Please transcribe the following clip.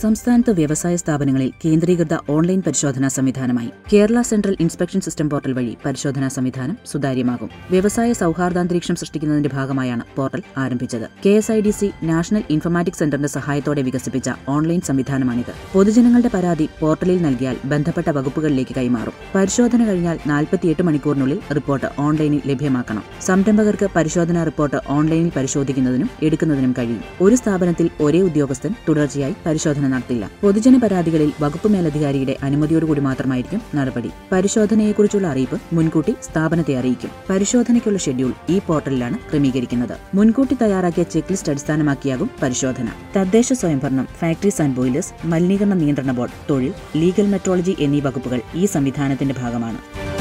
സംസ്ഥാനത്ത് വ്യവസായ സ്ഥാപനങ്ങളിൽ കേന്ദ്രീകൃത ഓൺലൈൻ പരിശോധനാ സംവിധാനമായി Kerala central inspection system portal വഴി പരിശോധനാ സംവിധാനം സുതാര്യമാകും വ്യവസായ സൗഹാർദ്ദാന്തരീക്ഷം സൃഷ്ടിക്കുന്നതിന്റെ ഭാഗമായാണ് പോർട്ടൽ ആരംഭിച്ചത് K S I D C national informatics സെന്ററിന്റെ സഹായത്തോടെ വികസിപ്പിച്ച ഓൺലൈൻ സംവിധാനമാണിത് പൊതുജനങ്ങളുടെ പരാതി പോർട്ടലിൽ നൽകിയാൽ ബന്ധപ്പെട്ട വകുപ്പുകളിലേക്ക് കൈമാറും പരിശോധന കഴിഞ്ഞാൽ നാൽപ്പത്തിയെട്ട് മണിക്കൂറിനുള്ളിൽ റിപ്പോർട്ട് ഓൺലൈനിൽ ലഭ്യമാക്കണം സംരംഭകർക്ക് പരിശോധനാ റിപ്പോർട്ട് ഓൺലൈനിൽ പരിശോധിക്കുന്നതിനും എടുക്കുന്നതിനും കഴിയും ഒരു സ്ഥാപനത്തിൽ ഒരേ ഉദ്യോഗസ്ഥൻ തുടർച്ചയായി പരിശോധന നടത്തില്ല പൊതുജന പരാതികളിൽ വകുപ്പ് മേലധികാരിയുടെ അനുമതിയോടുകൂടി മാത്രമായിരിക്കും നടപടി പരിശോധനയെക്കുറിച്ചുള്ള അറിയിപ്പ് മുൻകൂട്ടി സ്ഥാപനത്തെ അറിയിക്കും പരിശോധനയ്ക്കുള്ള ഷെഡ്യൂൾ ഈ പോർട്ടലിലാണ് ക്രമീകരിക്കുന്നത് മുൻകൂട്ടി തയ്യാറാക്കിയ ചെക്ക് ലിസ്റ്റ് അടിസ്ഥാനമാക്കിയാകും പരിശോധന തദ്ദേശ സ്വയംഭരണം ഫാക്ടറീസ് ആൻഡ് ബോയിലേഴ്സ് മലിനീകരണ നിയന്ത്രണ ബോർഡ് തൊഴിൽ ലീഗൽ മെട്രോളജി എന്നീ വകുപ്പുകൾ ഈ സംവിധാനത്തിന്റെ ഭാഗമാണ്